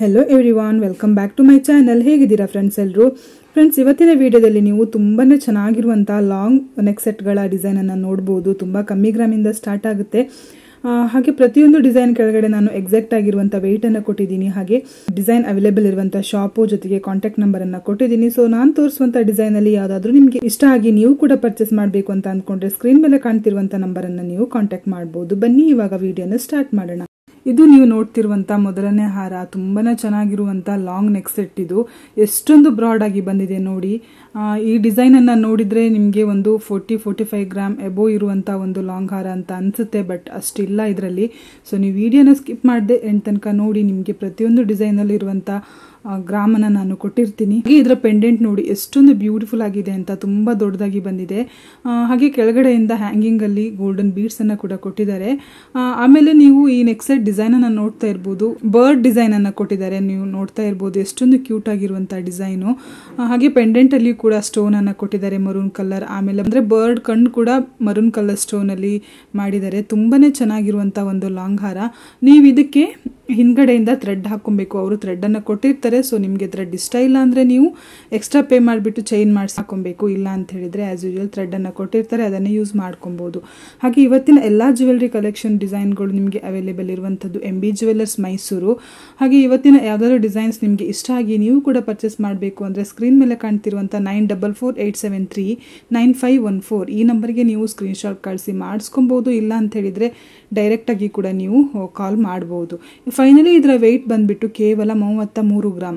hello everyone welcome back to my channel ಹೇಗಿದ್ದೀರಾ friends ಎಲ್ಲರೂ friends ಇವತ್ತಿನ ವಿಡಿಯೋದಲ್ಲಿ ನೀವು ತುಂಬಾನೇ ಚೆನ್ನಾಗಿರುವಂಥ ಲಾಂಗ್ ನೆಕ್ ಸೆಟ್ಗಳ ಡಿಸೈನನ್ನು ನೋಡ್ಬೋದು ತುಂಬ ಕಮ್ಮಿ ಗ್ರಾಮಿಂದ ಸ್ಟಾರ್ಟ್ ಆಗುತ್ತೆ ಆ, ಹಾಗೆ ಪ್ರತಿಯೊಂದು ಡಿಸೈನ್ ಕೆಳಗಡೆ ನಾನು ಎಕ್ಸಾಕ್ಟ್ ಆಗಿರುವಂಥ ವೆಯ್ಟನ್ನು ಕೊಟ್ಟಿದ್ದೀನಿ ಹಾಗೆ ಡಿಸೈನ್ ಅವೈಲೇಬಲ್ ಇರುವಂಥ ಶಾಪು ಜೊತೆಗೆ ಕಾಂಟ್ಯಾಕ್ಟ್ ನಂಬರನ್ನು ಕೊಟ್ಟಿದ್ದೀನಿ ಸೊ ನಾನು ತೋರಿಸುವಂಥ ಡಿಸೈನಲ್ಲಿ ಯಾವುದಾದ್ರೂ ನಿಮಗೆ ಇಷ್ಟ ಆಗಿ ನೀವು ಕೂಡ ಪರ್ಚೇಸ್ ಮಾಡಬೇಕು ಅಂತ ಅಂದ್ಕೊಂಡ್ರೆ ಸ್ಕ್ರೀನ್ ಮೇಲೆ ಕಾಣ್ತಿರುವಂಥ ನಂಬರನ್ನು ನೀವು ಕಾಂಟ್ಯಾಕ್ಟ್ ಮಾಡ್ಬೋದು ಬನ್ನಿ ಇವಾಗ ವಿಡಿಯೋನ ಸ್ಟಾರ್ಟ್ ಮಾಡೋಣ ಇದು ನೀವು ನೋಡ್ತಿರುವಂತ ಮೊದಲನೇ ಹಾರ ತುಂಬಾನೇ ಚೆನ್ನಾಗಿರುವಂತ ಲಾಂಗ್ ನೆಕ್ ಸೆಟ್ ಇದು ಎಷ್ಟೊಂದು ಬ್ರಾಡ್ ಆಗಿ ಬಂದಿದೆ ನೋಡಿ ಆ, ಈ ಡಿಸೈನ್ ಅನ್ನ ನೋಡಿದ್ರೆ ನಿಮಗೆ ಒಂದು forty forty five gram above ಇರುವಂತ ಒಂದು ಲಾಂಗ್ ಹಾರ ಅಂತ ಅನ್ಸುತ್ತೆ ಬಟ್ ಅಷ್ಟಿಲ್ಲ ಇದರಲ್ಲಿ ಸೊ ನೀವು ವಿಡಿಯೋನ ಸ್ಕಿಪ್ ಮಾಡದೆ ಎಂಡ್ ತನಕ ನೋಡಿ ನಿಮಗೆ ಪ್ರತಿಯೊಂದು ಡಿಸೈನ್ ಅಲ್ಲಿ ಇರುವಂತ ಗ್ರಾಮನ ನಾನು ಕೊಟ್ಟಿರ್ತೀನಿ ಹಾಗೆ ಇದರ ಪೆಂಡೆಂಟ್ ನೋಡಿ ಎಷ್ಟೊಂದು ಬ್ಯೂಟಿಫುಲ್ ಆಗಿದೆ ಅಂತ ತುಂಬಾ ದೊಡ್ಡದಾಗಿ ಬಂದಿದೆ ಆ, ಹಾಗೆ ಕೆಳಗಡೆಯಿಂದ ಹ್ಯಾಂಗಿಂಗ್ ಅಲ್ಲಿ ಗೋಲ್ಡನ್ ಬೀಡ್ಸ್ ಅನ್ನ ಕೂಡ ಕೊಟ್ಟಿದ್ದಾರೆ ಆ, ಆಮೇಲೆ ನೀವು ಈ ನೆಕ್ ಸೆಟ್ ಡಿಸೈನ್ ಅನ್ನ ನೋಡ್ತಾ ಇರ್ಬೋದು ಬರ್ಡ್ ಡಿಸೈನ್ ಅನ್ನ ಕೊಟ್ಟಿದ್ದಾರೆ ನೀವು ನೋಡ್ತಾ ಇರ್ಬೋದು ಎಷ್ಟೊಂದು ಕ್ಯೂಟ್ ಆಗಿರುವಂತ ಡಿಸೈನು ಹಾಗೆ ಪೆಂಡೆಂಟ್ ಅಲ್ಲಿ ಕೂಡ ಸ್ಟೋನ್ ಅನ್ನ ಕೊಟ್ಟಿದ್ದಾರೆ ಮರೂನ್ ಕಲರ್ ಆಮೇಲೆ ಅಂದ್ರೆ ಬರ್ಡ್ ಕಣ್ಣು ಕೂಡ ಮರೂನ್ ಕಲರ್ ಸ್ಟೋನ್ ಅಲ್ಲಿ ಮಾಡಿದ್ದಾರೆ ತುಂಬಾನೇ ಚೆನ್ನಾಗಿರುವಂತ ಒಂದು ಲಾಂಗ್ ಹಾರ ನೀವು ಇದಕ್ಕೆ ಹಿಂದ್ಗಡೆಯಿಂದ ಥ್ರೆಡ್ ಹಾಕೊಬೇಕು ಅವರು ಥ್ರೆಡ್ ಅನ್ನ ಕೊಟ್ಟಿರ್ತಾರೆ ಸೊ ನಿಮಗೆ ಥ್ರೆಡ್ ಇಷ್ಟ ಇಲ್ಲ ಅಂದ್ರೆ ನೀವು ಎಕ್ಸ್ಟ್ರಾ ಪೇ ಮಾಡಿಬಿಟ್ಟು ಚೈನ್ ಮಾಡಿಸಿ ಹಾಕೊಬೇಕು ಇಲ್ಲ ಅಂತ ಹೇಳಿದ್ರೆ ಆಸ್ ಯೂಶುವಲ್ ಥ್ರೆಡ್ ಅನ್ನ ಕೊಟ್ಟಿರ್ತಾರೆ ಅದನ್ನೇ ಯೂಸ್ ಮಾಡ್ಕೊಬಹುದು ಹಾಗೆ ಇವತ್ತಿನ ಎಲ್ಲಾ ಜ್ಯುವೆಲ್ರಿ ಕಲೆಕ್ಷನ್ ಡಿಸೈನ್ಗಳು ನಿಮಗೆ ಅವೈಲೇಬಲ್ ಇರುವಂಥದ್ದು ಎಂ ಬಿ ಜ್ಯುವೆಲ್ಲರ್ಸ್ ಮೈಸೂರು ಹಾಗೆ ಇವತ್ತಿನ ಯಾವ್ದಾದ್ರು ಡಿಸೈನ್ಸ್ ನಿಮಗೆ ಇಷ್ಟ ಆಗಿ ನೀವು ಕೂಡ ಪರ್ಚೇಸ್ ಮಾಡಬೇಕು ಅಂದ್ರೆ ಸ್ಕ್ರೀನ್ ಮೇಲೆ ಕಾಣ್ತಿರುವಂಥ nine double four eight seven three nine five one four ಈ ನಂಬರ್ಗೆ ನೀವು ಸ್ಕ್ರೀನ್ಶಾಟ್ ಕಳಿಸಿ ಮಾಡಿಸ್ಕೊಬೋದು ಇಲ್ಲ ಅಂತ ಹೇಳಿದ್ರೆ ಡೈರೆಕ್ಟ್ ಆಗಿ ಕೂಡ ನೀವು ಕಾಲ್ ಮಾಡಬಹುದು ಫೈನಲಿ ಇದರ ವೆಯ್ಟ್ ಬಂದ್ಬಿಟ್ಟು ಕೇವಲ ಮೂವತ್ತ ಮೂರು ಗ್ರಾಮ್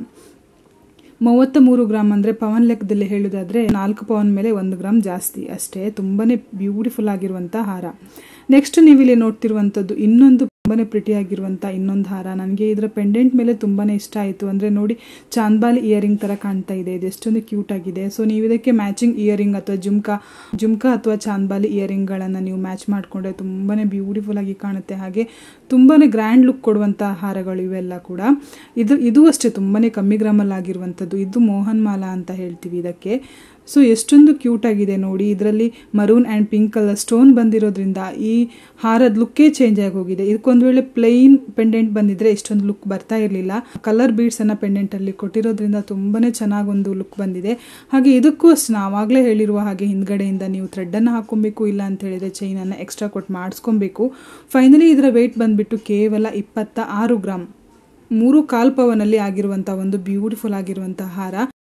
ಮೂವತ್ತ ಮೂರು ಗ್ರಾಮ್ ಅಂದರೆ ಪವನ್ ಲೆಕ್ಕದಲ್ಲಿ ಹೇಳೋದಾದ್ರೆ ನಾಲ್ಕು ಪವನ್ ಮೇಲೆ ಒಂದು ಗ್ರಾಮ್ ಜಾಸ್ತಿ ಅಷ್ಟೇ ತುಂಬಾನೇ ಬ್ಯೂಟಿಫುಲ್ ಆಗಿರುವಂಥ ಹಾರ ನೆಕ್ಸ್ಟ್ ನೀವು ಇಲ್ಲಿ ನೋಡ್ತಿರುವಂಥದ್ದು ಇನ್ನೊಂದು ತುಂಬಾನೇ ಪ್ರಿಟಿ ಆಗಿರುವಂಥ ಇನ್ನೊಂದು ಹಾರ ನನಗೆ ಇದರ ಪೆಂಡೆಂಟ್ ಮೇಲೆ ತುಂಬಾನೇ ಇಷ್ಟ ಆಯಿತು ಅಂದರೆ ನೋಡಿ ಚಾಂದ್ಬಾಲಿ ಇಯರಿಂಗ್ ಥರ ಕಾಣ್ತಾ ಇದೆ ಇದು ಎಷ್ಟೊಂದು ಕ್ಯೂಟ್ ಆಗಿದೆ ಸೊ ನೀವು ಇದಕ್ಕೆ ಮ್ಯಾಚಿಂಗ್ ಇಯರಿಂಗ್ ಅಥವಾ ಜುಮ್ಕಾ ಜುಮ್ಕಾ ಅಥವಾ ಚಾಂದ್ಬಾಲಿ ಇಯರಿಂಗ್ಗಳನ್ನು ನೀವು ಮ್ಯಾಚ್ ಮಾಡಿಕೊಂಡ್ರೆ ತುಂಬಾನೇ ಬ್ಯೂಟಿಫುಲ್ ಆಗಿ ಕಾಣುತ್ತೆ ಹಾಗೆ ತುಂಬಾನೇ ಗ್ರ್ಯಾಂಡ್ ಲುಕ್ ಕೊಡುವಂಥ ಹಾರಗಳು ಇವೆಲ್ಲ ಕೂಡ ಇದು ಇದು ಅಷ್ಟೇ ತುಂಬಾನೇ ಕಮ್ಮಿ ಗ್ರಾಮಲ್ಲಿ ಆಗಿರುವಂಥದ್ದು ಇದು ಮೋಹನ್ ಮಾಲಾ ಅಂತ ಹೇಳ್ತೀವಿ ಇದಕ್ಕೆ ಸೊ ಎಷ್ಟೊಂದು ಕ್ಯೂಟ್ ಆಗಿದೆ ನೋಡಿ ಇದರಲ್ಲಿ maroon and pink colour stone ಬಂದಿರೋದ್ರಿಂದ ಈ ಹಾರದ ಲುಕ್ಕೇ ಚೇಂಜ್ ಆಗಿ ಹೋಗಿದೆ ಇದಕ್ಕೊಂದು ವೇಳೆ ಪ್ಲೈನ್ ಪೆಂಡೆಂಟ್ ಬಂದಿದ್ರೆ ಇಷ್ಟೊಂದು ಲುಕ್ ಬರ್ತಾ ಇರಲಿಲ್ಲ ಕಲರ್ ಬೀಡ್ಸ್ ಅನ್ನ ಪೆಂಡೆಂಟ್ ಅಲ್ಲಿ ಕೊಟ್ಟಿರೋದ್ರಿಂದ ತುಂಬಾನೇ ಚೆನ್ನಾಗಿ ಒಂದು ಲುಕ್ ಬಂದಿದೆ ಹಾಗೆ ಇದಕ್ಕೂ ಅಷ್ಟೇ ನಾವಾಗಲೇ ಹೇಳಿರುವ ಹಾಗೆ ಹಿಂದ್ಗಡೆಯಿಂದ ನೀವು ಥ್ರೆಡ್ ಅನ್ನು ಹಾಕೊಬೇಕು ಇಲ್ಲ ಅಂತ ಹೇಳಿದ್ರೆ ಚೈನ್ ಅನ್ನ ಎಕ್ಸ್ಟ್ರಾ ಕೊಟ್ಟು ಮಾಡಿಸ್ಕೊಬೇಕು ಫೈನಲಿ ಇದರ ವೆಯ್ಟ್ ಬಂದ್ಬಿಟ್ಟು ಕೇವಲ ಇಪ್ಪತ್ತ ಆರು ಗ್ರಾಮ್ ಮೂರು ಕಾಲ್ ಪವನಲ್ಲಿ ಆಗಿರುವಂಥ ಒಂದು ಬ್ಯೂಟಿಫುಲ್ ಆಗಿರುವಂಥ ಹಾರ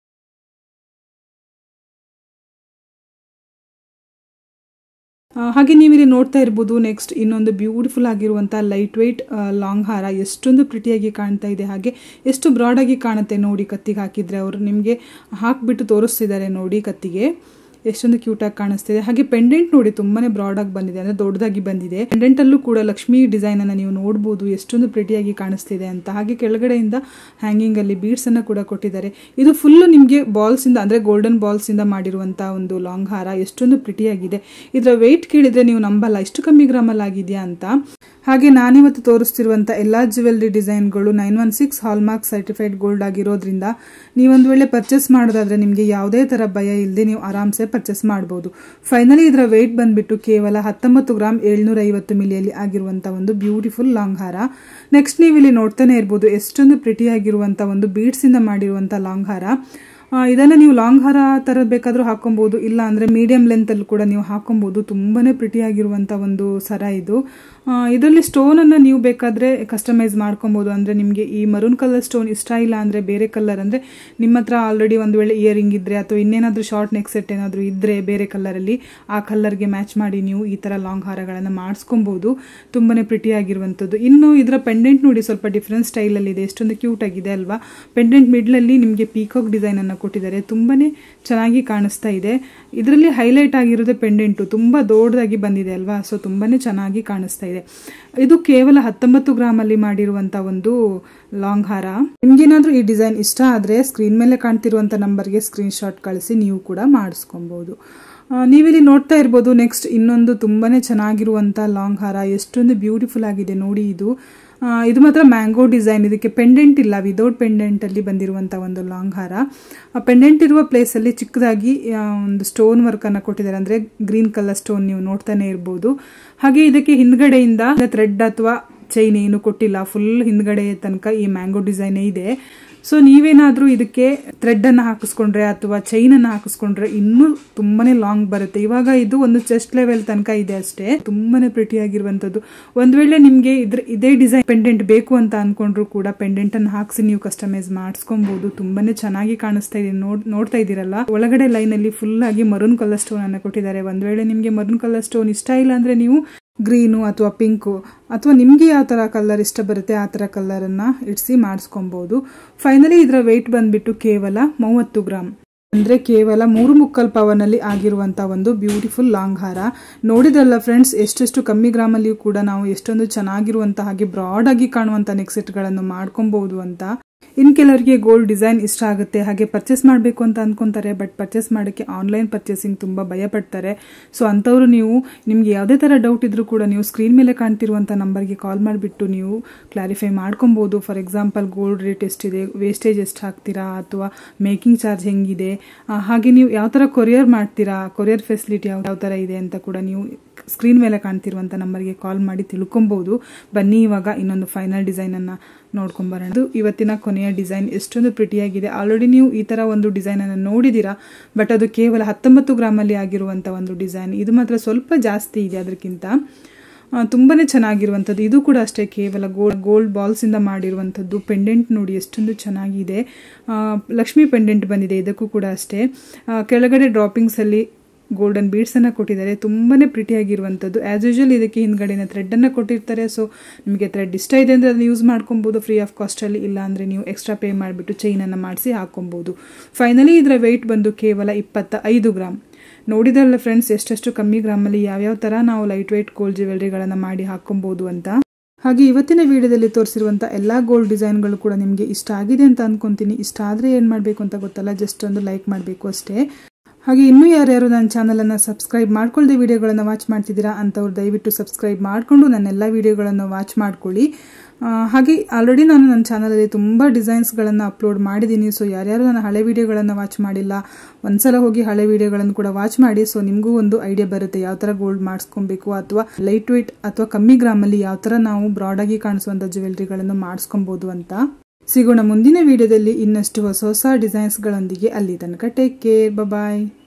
ಆ, ಹಾಗೆ ನೀವು ಇಲ್ಲಿ ನೋಡ್ತಾ ಇರ್ಬೋದು ನೆಕ್ಸ್ಟ್ ಇನ್ನೊಂದು ಬ್ಯೂಟಿಫುಲ್ ಆಗಿರುವಂಥ ಲೈಟ್ ವೆಯ್ಟ್ ಲಾಂಗ್ ಹಾರ ಎಷ್ಟೊಂದು ಪ್ರಿಟಿಯಾಗಿ ಕಾಣ್ತಾ ಇದೆ ಹಾಗೆ ಎಷ್ಟು ಬ್ರಾಡ್ ಆಗಿ ಕಾಣುತ್ತೆ ನೋಡಿ ಕತ್ತಿಗೆ ಹಾಕಿದ್ರೆ ಅವರು ನಿಮಗೆ ಹಾಕ್ಬಿಟ್ಟು ತೋರಿಸ್ತಿದ್ದಾರೆ ನೋಡಿ ಕತ್ತಿಗೆ ಎಷ್ಟೊಂದು ಕ್ಯೂಟ್ ಆಗಿ ಕಾಣಿಸ್ತಿದೆ ಹಾಗೆ ಪೆಂಡೆಂಟ್ ನೋಡಿ ತುಂಬಾನೇ ಬ್ರಾಡ್ ಆಗಿ ಬಂದಿದೆ ಅಂದ್ರೆ ದೊಡ್ಡದಾಗಿ ಬಂದಿದೆ ಪೆಂಡೆಂಟ್ ಅಲ್ಲೂ ಕೂಡ ಲಕ್ಷ್ಮಿ ಡಿಸೈನ್ ಅನ್ನ ನೀವು ನೋಡಬಹುದು ಎಷ್ಟೊಂದು ಪ್ರಿಟಿಯಾಗಿ ಕಾಣಿಸ್ತಿದೆ ಅಂತ ಹಾಗೆ ಕೆಳಗಡೆಯಿಂದ ಹ್ಯಾಂಗಿಂಗ್ ಅಲ್ಲಿ ಬೀಡ್ಸ್ ಅನ್ನ ಕೂಡ ಕೊಟ್ಟಿದ್ದಾರೆ ಇದು ಫುಲ್ ನಿಮಗೆ ಬಾಲ್ಸ್ ಇಂದ ಅಂದ್ರೆ ಗೋಲ್ಡನ್ ಬಾಲ್ಸ್ ಇಂದ ಮಾಡಿರುವಂತಹ ಒಂದು ಲಾಂಗ್ ಹಾರ ಎಷ್ಟೊಂದು ಪ್ರಿಟಿಯಾಗಿದೆ ಇದರ ವೆಯ್ಟ್ ಕೇಳಿದ್ರೆ ನೀವು ನಂಬಲ್ಲ ಇಷ್ಟು ಕಮ್ಮಿ ಗ್ರಾಮಲ್ಲಿ ಆಗಿದೆಯಾ ಅಂತ ಹಾಗೆ ನಾನಿವತ್ತು ತೋರಿಸ್ತಿರುವಂಥ ಎಲ್ಲ ಜ್ಯುವೆಲ್ರಿ ಡಿಸೈನ್ಗಳು nine one six hallmark certified gold ಆಗಿರೋದ್ರಿಂದ ನೀವೊಂದು ವೇಳೆ ಪರ್ಚೇಸ್ ಮಾಡೋದಾದ್ರೆ ನಿಮಗೆ ಯಾವುದೇ ಥರ ಭಯ ಇಲ್ಲದೆ ನೀವು ಆರಾಮ್ಸೆ ಪರ್ಚೇಸ್ ಮಾಡ್ಬೋದು ಫೈನಲಿ ಇದರ ವೆಯ್ಟ್ ಬಂದ್ಬಿಟ್ಟು ಕೇವಲ ಹತ್ತೊಂಬತ್ತು ಗ್ರಾಮ್ ಏಳ್ನೂರ ಐವತ್ತು ಮಿಲಿಯಲ್ಲಿ ಆಗಿರುವಂಥ ಒಂದು ಬ್ಯೂಟಿಫುಲ್ ಲಾಂಗ್ ಹಾರ ನೆಕ್ಸ್ಟ್ ನೀವು ಇಲ್ಲಿ ನೋಡ್ತಾನೆ ಇರ್ಬೋದು ಎಷ್ಟೊಂದು ಪ್ರಿಟಿ ಆಗಿರುವಂಥ ಒಂದು ಬೀಡ್ಸ್ ಇಂದ ಮಾಡಿರುವಂಥ ಲಾಂಗ್ ಹಾರ ಆ, ಇದನ್ನ ನೀವು ಲಾಂಗ್ ಹಾರ ತರ ಬೇಕಾದ್ರೂ ಹಾಕೊಬಹುದು ಇಲ್ಲ ಅಂದ್ರೆ ಮೀಡಿಯಂ ಲೆಂತ್ ಅಲ್ಲಿ ಕೂಡ ನೀವು ಹಾಕೊಬಹುದು ತುಂಬಾನೇ ಪ್ರಿಟಿ ಆಗಿರುವಂತ ಒಂದು ಸರ ಇದು ಆ, ಇದರಲ್ಲಿ ಸ್ಟೋನ್ ಅನ್ನ ನೀವು ಬೇಕಾದ್ರೆ ಕಸ್ಟಮೈಸ್ ಮಾಡ್ಕೊಬಹುದು ಅಂದ್ರೆ ನಿಮಗೆ ಈ ಮರೂನ್ ಕಲರ್ ಸ್ಟೋನ್ ಇಷ್ಟ ಇಲ್ಲ ಅಂದ್ರೆ ಬೇರೆ ಕಲರ್ ಅಂದ್ರೆ ನಿಮ್ಮ ಹತ್ರ ಆಲ್ರೆಡಿ ಒಂದು ವೇಳೆ ಇಯರಿಂಗ್ ಇದ್ರೆ ಅಥವಾ ಇನ್ನೇನಾದ್ರೂ ಶಾರ್ಟ್ ನೆಕ್ ಸೆಟ್ ಏನಾದ್ರೂ ಇದ್ರೆ ಬೇರೆ ಕಲರ್ ಅಲ್ಲಿ ಆ ಕಲರ್ಗೆ ಮ್ಯಾಚ್ ಮಾಡಿ ನೀವು ಈ ತರ ಲಾಂಗ್ ಹಾರಗಳನ್ನ ಮಾಡಿಸ್ಕೊಬಹುದು ತುಂಬಾನೇ ಪ್ರಿಟಿ ಆಗಿರುವಂತದ್ದು ಇನ್ನು ಇದರ ಪೆಂಡೆಂಟ್ ನೋಡಿ ಸ್ವಲ್ಪ ಡಿಫ್ರೆಂಟ್ ಸ್ಟೈಲ್ ಅಲ್ಲಿ ಇದೆ ಎಷ್ಟೊಂದು ಕ್ಯೂಟ್ ಆಗಿದೆ ಅಲ್ವಾ ಪೆಂಡೆಂಟ್ ಮಿಡ್ಲ್ ಅಲ್ಲಿ ನಿಮಗೆ ಪೀಕಾಕ್ ಡಿಸೈನ್ ಅನ್ನ ಕೊಟ್ಟಿದ್ದಾರೆ ತುಂಬಾನೇ ಚೆನ್ನಾಗಿ ಕಾಣಿಸ್ತಾ ಇದೆ ಇದರಲ್ಲಿ ಹೈಲೈಟ್ ಆಗಿರೋದೇ ಪೆಂಡೆಂಟು ತುಂಬಾ ದೊಡ್ಡದಾಗಿ ಬಂದಿದೆ ಅಲ್ವಾ ಸೊ ತುಂಬಾನೇ ಚೆನ್ನಾಗಿ ಕಾಣಿಸ್ತಾ ಇದೆ ಇದು ಕೇವಲ ಹತ್ತೊಂಬತ್ತು ಗ್ರಾಮ್ ಅಲ್ಲಿ ಮಾಡಿರುವಂತ ಒಂದು ಲಾಂಗ್ ಹಾರ ನಿಮ್ಗೇನಾದ್ರೂ ಈ ಡಿಸೈನ್ ಇಷ್ಟ ಆದ್ರೆ ಸ್ಕ್ರೀನ್ ಮೇಲೆ ಕಾಣ್ತಿರುವಂತ ನಂಬರ್ಗೆ ಸ್ಕ್ರೀನ್ ಶಾಟ್ ಕಳಿಸಿ ನೀವು ಕೂಡ ಮಾಡಿಸ್ಕೊಬಹುದು ಆ, ನೀವಿಲ್ಲಿ ನೋಡ್ತಾ ಇರ್ಬೋದು ನೆಕ್ಸ್ಟ್ ಇನ್ನೊಂದು ತುಂಬಾನೇ ಚೆನ್ನಾಗಿರುವಂತ ಲಾಂಗ್ ಹಾರ ಎಷ್ಟೊಂದು ಬ್ಯೂಟಿಫುಲ್ ಆಗಿದೆ ನೋಡಿ ಇದು ಆ, ಇದು ಮಾತ್ರ ಮ್ಯಾಂಗೋ ಡಿಸೈನ್ ಇದಕ್ಕೆ ಪೆಂಡೆಂಟ್ ಇಲ್ಲ ವಿದೌಟ್ ಪೆಂಡೆಂಟ್ ಅಲ್ಲಿ ಬಂದಿರುವಂತ ಒಂದು ಲಾಂಗ್ ಹಾರ ಆ ಪೆಂಡೆಂಟ್ ಇರುವ ಪ್ಲೇಸ್ ಅಲ್ಲಿ ಚಿಕ್ಕದಾಗಿ ಆ, ಒಂದು ಸ್ಟೋನ್ ವರ್ಕ್ ಅನ್ನ ಕೊಟ್ಟಿದ್ದಾರೆ ಅಂದ್ರೆ ಗ್ರೀನ್ ಕಲರ್ ಸ್ಟೋನ್ ನೀವು ನೋಡ್ತಾನೆ ಇರ್ಬೋದು ಹಾಗೆ ಇದಕ್ಕೆ ಹಿಂದ್ಗಡೆಯಿಂದ ಥ್ರೆಡ್ ಅಥವಾ ಚೈನ್ ಏನು ಕೊಟ್ಟಿಲ್ಲ ಫುಲ್ ಹಿಂದ್ಗಡೆ ತನಕ ಈ ಮ್ಯಾಂಗೋ ಡಿಸೈನೇ ಇದೆ ಸೊ ನೀವೇನಾದ್ರೂ ಇದಕ್ಕೆ ಥ್ರೆಡ್ ಅನ್ನ ಹಾಕಿಸ್ಕೊಂಡ್ರೆ ಅಥವಾ ಚೈನ್ ಅನ್ನ ಹಾಕಿಸ್ಕೊಂಡ್ರೆ ಇನ್ನೂ ತುಂಬಾನೇ ಲಾಂಗ್ ಬರುತ್ತೆ ಇವಾಗ ಇದು ಒಂದು ಚೆಸ್ಟ್ ಲೆವೆಲ್ ತನಕ ಇದೆ ಅಷ್ಟೇ ತುಂಬಾನೇ ಪ್ರಿಟಿ ಆಗಿರುವಂತದ್ದು ಒಂದ್ ವೇಳೆ ನಿಮ್ಗೆ ಇದ್ರ ಇದೇ ಡಿಸೈನ್ ಪೆಂಡೆಂಟ್ ಬೇಕು ಅಂತ ಅನ್ಕೊಂಡ್ರು ಕೂಡ ಪೆಂಡೆಂಟ್ ಅನ್ನು ಹಾಕ್ಸಿ ನೀವು ಕಸ್ಟಮೈಸ್ ಮಾಡಿಸ್ಕೊಬಹುದು ತುಂಬಾನೇ ಚೆನ್ನಾಗಿ ಕಾಣಿಸ್ತಾ ಇದೆ ನೋಡ್ ನೋಡ್ತಾ ಇದೀರಲ್ಲ ಒಳಗಡೆ ಲೈನ್ ಅಲ್ಲಿ ಫುಲ್ ಆಗಿ ಮರೂನ್ ಕಲರ್ ಸ್ಟೋನ್ ಅನ್ನ ಕೊಟ್ಟಿದ್ದಾರೆ ಒಂದ್ ವೇಳೆ ನಿಮ್ಗೆ ಮರೂನ್ ಕಲರ್ ಸ್ಟೋನ್ ಇಷ್ಟ ಇಲ್ಲ ಅಂದ್ರೆ ನೀವು ಗ್ರೀನು ಅಥವಾ ಪಿಂಕು ಅಥವಾ ನಿಮಗೆ ಯಾವ ಥರ ಕಲರ್ ಇಷ್ಟ ಬರುತ್ತೆ ಆ ಥರ ಕಲರನ್ನು ಇಡಿಸಿ ಮಾಡಿಸ್ಕೊಬೋದು ಫೈನಲಿ ಇದರ ವೆಯ್ಟ್ ಬಂದ್ಬಿಟ್ಟು ಕೇವಲ ಮೂವತ್ತು ಗ್ರಾಮ್ ಅಂದರೆ ಕೇವಲ ಮೂರು ಮುಕ್ಕಲ್ ಪವನಲ್ಲಿ ಆಗಿರುವಂಥ ಒಂದು ಬ್ಯೂಟಿಫುಲ್ ಲಾಂಗ್ ಹಾರ ನೋಡಿದ್ರಲ್ಲ ಫ್ರೆಂಡ್ಸ್ ಎಷ್ಟೆಷ್ಟು ಕಮ್ಮಿ ಗ್ರಾಮಲ್ಲಿಯೂ ಕೂಡ ನಾವು ಎಷ್ಟೊಂದು ಚೆನ್ನಾಗಿರುವಂಥ ಹಾಗೆ ಬ್ರಾಡ್ ಆಗಿ ಕಾಣುವಂಥ ನೆಕ್ಸೆಟ್ಗಳನ್ನು ಮಾಡ್ಕೊಬಹುದು ಅಂತ ಇನ್ ಕೆಲವರಿಗೆ ಗೋಲ್ಡ್ ಡಿಸೈನ್ ಇಷ್ಟ ಆಗುತ್ತೆ ಹಾಗೆ ಪರ್ಚೇಸ್ ಮಾಡಬೇಕು ಅಂತ ಅನ್ಕೊಂತಾರೆ ಬಟ್ ಪರ್ಚೇಸ್ ಮಾಡೋಕ್ಕೆ ಆನ್ಲೈನ್ ಪರ್ಚೇಸಿಂಗ್ ತುಂಬ ಭಯ ಪಡ್ತಾರೆ ಸೊ ಅಂಥವ್ರು ನೀವು ನಿಮ್ಗೆ ಯಾವುದೇ ಥರ ಡೌಟ್ ಇದ್ರೂ ಕೂಡ ನೀವು ಸ್ಕ್ರೀನ್ ಮೇಲೆ ಕಾಣ್ತಿರುವಂಥ ನಂಬರ್ಗೆ ಕಾಲ್ ಮಾಡಿಬಿಟ್ಟು ನೀವು ಕ್ಲಾರಿಫೈ ಮಾಡ್ಕೊಬೋದು ಫಾರ್ ಎಕ್ಸಾಂಪಲ್ ಗೋಲ್ಡ್ ರೇಟ್ ಎಷ್ಟಿದೆ ವೇಸ್ಟೇಜ್ ಎಷ್ಟು ಹಾಕ್ತೀರಾ ಅಥವಾ ಮೇಕಿಂಗ್ ಚಾರ್ಜ್ ಹೆಂಗಿದೆ ಹಾಗೆ ನೀವು ಯಾವ ಥರ ಕೊರಿಯರ್ ಮಾಡ್ತೀರಾ ಕೊರಿಯರ್ ಫೆಸಿಲಿಟಿ ಯಾವ ಯಾವ ಥರ ಇದೆ ಅಂತ ಕೂಡ ನೀವು ಸ್ಕ್ರೀನ್ ಮೇಲೆ ಕಾಣ್ತಿರುವಂಥ ನಂಬರ್ಗೆ ಕಾಲ್ ಮಾಡಿ ತಿಳ್ಕೊಬೋದು ಬನ್ನಿ ಇವಾಗ ಇನ್ನೊಂದು ಫೈನಲ್ ಡಿಸೈನನ್ನು ನೋಡ್ಕೊಂಬರೋಣ ಇದು ಇವತ್ತಿನ ಕೊನೆಯ ಡಿಸೈನ್ ಎಷ್ಟೊಂದು ಪ್ರಿಟಿಯಾಗಿದೆ ಆಲ್ರೆಡಿ ನೀವು ಈ ಥರ ಒಂದು ಡಿಸೈನನ್ನು ನೋಡಿದ್ದೀರಾ ಬಟ್ ಅದು ಕೇವಲ ಹತ್ತೊಂಬತ್ತು ಗ್ರಾಮಲ್ಲಿ ಆಗಿರುವಂಥ ಒಂದು ಡಿಸೈನ್ ಇದು ಮಾತ್ರ ಸ್ವಲ್ಪ ಜಾಸ್ತಿ ಇದೆ ಅದಕ್ಕಿಂತ ತುಂಬಾ ಚೆನ್ನಾಗಿರುವಂಥದ್ದು ಇದು ಕೂಡ ಅಷ್ಟೇ ಕೇವಲ ಗೋಲ್ಡ್ ಗೋಲ್ಡ್ ಬಾಲ್ಸಿಂದ ಮಾಡಿರುವಂಥದ್ದು ಪೆಂಡೆಂಟ್ ನೋಡಿ ಎಷ್ಟೊಂದು ಚೆನ್ನಾಗಿದೆ ಲಕ್ಷ್ಮಿ ಪೆಂಡೆಂಟ್ ಬಂದಿದೆ ಇದಕ್ಕೂ ಕೂಡ ಅಷ್ಟೇ ಕೆಳಗಡೆ ಡ್ರಾಪಿಂಗ್ಸಲ್ಲಿ ಗೋಲ್ಡನ್ ಬೀಡ್ಸನ್ನು ಕೊಟ್ಟಿದ್ದಾರೆ ತುಂಬಾ ಪ್ರಿಟಿಯಾಗಿರುವಂಥದ್ದು ಆ್ಯಸ್ ಯೂಶುವಲ್ ಇದಕ್ಕೆ ಹಿಂದ್ಗಡೆನ ಥ್ರೆಡ್ಡನ್ನು ಕೊಟ್ಟಿರ್ತಾರೆ ಸೊ ನಿಮಗೆ ಥ್ರೆಡ್ ಇಷ್ಟ ಇದೆ ಅಂದರೆ ಅದನ್ನು ಯೂಸ್ ಮಾಡ್ಕೊಬೋದು ಫ್ರೀ ಆಫ್ ಕಾಸ್ಟಲ್ಲಿ ಇಲ್ಲ ಅಂದರೆ ನೀವು ಎಕ್ಸ್ಟ್ರಾ ಪೇ ಮಾಡಿಬಿಟ್ಟು ಚೈನನ್ನು ಮಾಡಿಸಿ ಹಾಕೊಬೋದು ಫೈನಲಿ ಇದರ ವೆಯ್ಟ್ ಬಂದು ಕೇವಲ ಇಪ್ಪತ್ತ ಐದು ಗ್ರಾಮ್ ನೋಡಿದ್ರಲ್ಲ ಫ್ರೆಂಡ್ಸ್ ಎಷ್ಟೆಷ್ಟು ಕಮ್ಮಿ ಗ್ರಾಮಲ್ಲಿ ಯಾವ್ಯಾವ ಥರ ನಾವು ಲೈಟ್ ವೆಯ್ಟ್ ಗೋಲ್ಡ್ ಜ್ಯುವೆಲ್ರಿಗಳನ್ನು ಮಾಡಿ ಹಾಕೊಬೋದು ಅಂತ ಹಾಗೆ ಇವತ್ತಿನ ವಿಡಿಯೋದಲ್ಲಿ ತೋರಿಸಿರುವಂಥ ಎಲ್ಲ ಗೋಲ್ಡ್ ಡಿಸೈನ್ಗಳು ಕೂಡ ನಿಮಗೆ ಇಷ್ಟ ಆಗಿದೆ ಅಂತ ಅನ್ಕೊಂತೀನಿ ಇಷ್ಟ ಆದರೆ ಏನು ಮಾಡಬೇಕು ಅಂತ ಗೊತ್ತಲ್ಲ ಜಸ್ಟ್ ಒಂದು ಲೈಕ್ ಮಾಡಬೇಕು ಅಷ್ಟೇ ಹಾಗೆ ಇನ್ನೂ ಯಾರ್ಯಾರು ನನ್ನ ಚಾನಲನ್ನು ಸಬ್ಸ್ಕ್ರೈಬ್ ಮಾಡ್ಕೊಳ್ಳದೆ ವಿಡಿಯೋಗಳನ್ನು ವಾಚ್ ಮಾಡ್ತಿದ್ದೀರಾ ಅಂಥವ್ರು ದಯವಿಟ್ಟು ಸಬ್ಸ್ಕ್ರೈಬ್ ಮಾಡಿಕೊಂಡು ನನ್ನೆಲ್ಲ ವಿಡಿಯೋಗಳನ್ನು ವಾಚ್ ಮಾಡ್ಕೊಳ್ಳಿ ಹಾಗೆ ಆಲ್ರೆಡಿ ನಾನು ನನ್ನ ಚಾನಲಲ್ಲಿ ತುಂಬ ಡಿಸೈನ್ಸ್ಗಳನ್ನು ಅಪ್ಲೋಡ್ ಮಾಡಿದ್ದೀನಿ ಸೊ ಯಾರ್ಯಾರು ನನ್ನ ಹಳೆ ವಿಡಿಯೋಗಳನ್ನು ವಾಚ್ ಮಾಡಿಲ್ಲ ಒಂದ್ಸಲ ಹೋಗಿ ಹಳೆ ವಿಡಿಯೋಗಳನ್ನು ಕೂಡ ವಾಚ್ ಮಾಡಿ ಸೊ ನಿಮಗೂ ಒಂದು ಐಡಿಯಾ ಬರುತ್ತೆ ಯಾವ ಥರ ಗೋಲ್ಡ್ ಮಾಡಿಸ್ಕೊಬೇಕು ಅಥವಾ ಲೈಟ್ ವೇಟ್ ಅಥವಾ ಕಮ್ಮಿ ಗ್ರಾಮಲ್ಲಿ ಯಾವ ಥರ ನಾವು ಬ್ರಾಡಾಗಿ ಕಾಣಿಸುವಂಥ ಜ್ಯುವೆಲ್ರಿಗಳನ್ನು ಮಾಡಿಸ್ಕೊಬೋದು ಅಂತ ಸಿಗೋಣ ಮುಂದಿನ ವಿಡಿಯೋದಲ್ಲಿ ಇನ್ನಷ್ಟು ಹೊಸ ಹೊಸ ಡಿಸೈನ್ಸ್ಗಳೊಂದಿಗೆ ಅಲ್ಲಿ ತನಕ ಟೇಕ್ ಕೇರ್ ಬಾಯ್